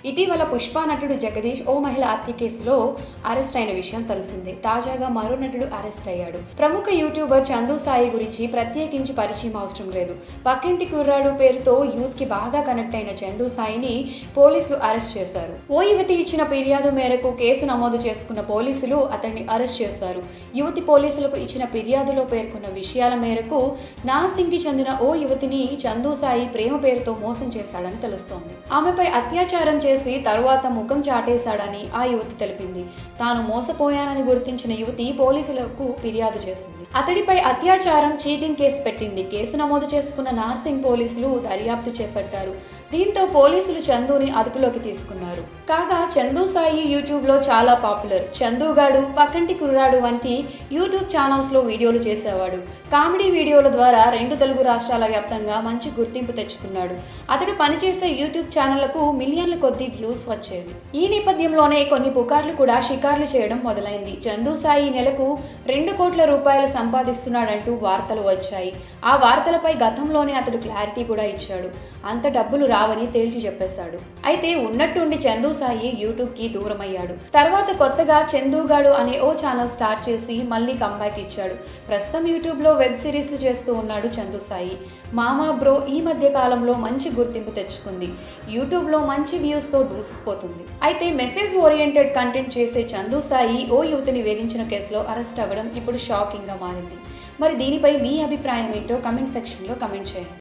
ఇటీవల పుష్ప నటుడు జగదీష్ ఓ మహిళ హత్య కేసులో అరెస్ట్ అయిన విషయం తెలిసిందే తాజాగా మరో నటుడు అరెస్ట్ అయ్యాడు ప్రముఖ యూట్యూబర్ చందు సాయి గురించి ప్రత్యేకించి పరిచయం అవసరం లేదు పక్కింటి కుర్రాడు పేరుతో యూత్ కి బాగా కనెక్ట్ అయిన చందు సాయిని పోలీసులు అరెస్ట్ చేశారు ఓ యువతి ఇచ్చిన ఫిర్యాదు మేరకు కేసు నమోదు చేసుకున్న పోలీసులు అతన్ని అరెస్ట్ చేశారు యువతి పోలీసులకు ఇచ్చిన ఫిర్యాదులో పేర్కొన్న విషయాల మేరకు నాసింగ్కి చెందిన ఓ యువతిని చందు సాయి ప్రేమ పేరుతో మోసం చేశాడని తెలుస్తోంది ఆమెపై అత్యాచారం చేసి తరువాత ముఖం చాటేశాడని ఆ యువతి తెలిపింది తాను మోసపోయానని గుర్తించిన యువతి పోలీసులకు ఫిర్యాదు చేసింది అతడిపై అత్యాచారం చీటింగ్ కేసు పెట్టింది కేసు నమోదు చేసుకున్న నార్సింగ్ పోలీసులు దర్యాప్తు చేపట్టారు దీంతో పోలీసులు చందుని అదుపులోకి తీసుకున్నారు కాగా చందు సాయి యూట్యూబ్ లో చాలా పాపులర్ చందుగాడు పక్కంటి కుర్రాడు వంటి యూట్యూబ్ ఛానల్స్ లో వీడియోలు చేసేవాడు కామెడీ వీడియోల ద్వారా రెండు తెలుగు రాష్ట్రాల వ్యాప్తంగా మంచి గుర్తింపు తెచ్చుకున్నాడు అతడు పనిచేసే యూట్యూబ్ ఛానళ్లకు మిలియన్ల కొద్ది వ్యూస్ వచ్చేవి ఈ నేపథ్యంలోనే కొన్ని పుకార్లు కూడా షికార్లు చేయడం మొదలైంది చందు సాయి నెలకు రెండు కోట్ల రూపాయలు సంపాదిస్తున్నాడంటూ వార్తలు వచ్చాయి ఆ వార్తలపై గతంలోనే అతడు క్లారిటీ కూడా ఇచ్చాడు అంత డబ్బులు రావని తేల్చి చెప్పేశాడు అయితే ఉన్నట్టుండి చందు సాయి యూట్యూబ్ కి దూరమయ్యాడు తర్వాత కొత్తగా చందుగాడు అనే ఓ ఛానల్ స్టార్ట్ చేసి మళ్ళీ కంబ్యాక్ ఇచ్చాడు ప్రస్తుతం యూట్యూబ్ లో వెబ్ సిరీస్లు చేస్తూ ఉన్నాడు చందు సాయి మామా బ్రో ఈ మధ్య కాలంలో మంచి గుర్తింపు తెచ్చుకుంది యూట్యూబ్ లో మంచి వ్యూస్ తో దూసుకుపోతుంది అయితే మెసేజ్ ఓరియంటెడ్ కంటెంట్ చేసే చందు సాయి ఓ యువతిని వేధించిన కేసులో అరెస్ట్ అవ్వడం ఇప్పుడు షాకింగ్ గా మారింది మరి దీనిపై మీ అభిప్రాయం ఏంటో కమెంట్ సెక్షన్లో కమెంట్ చేయండి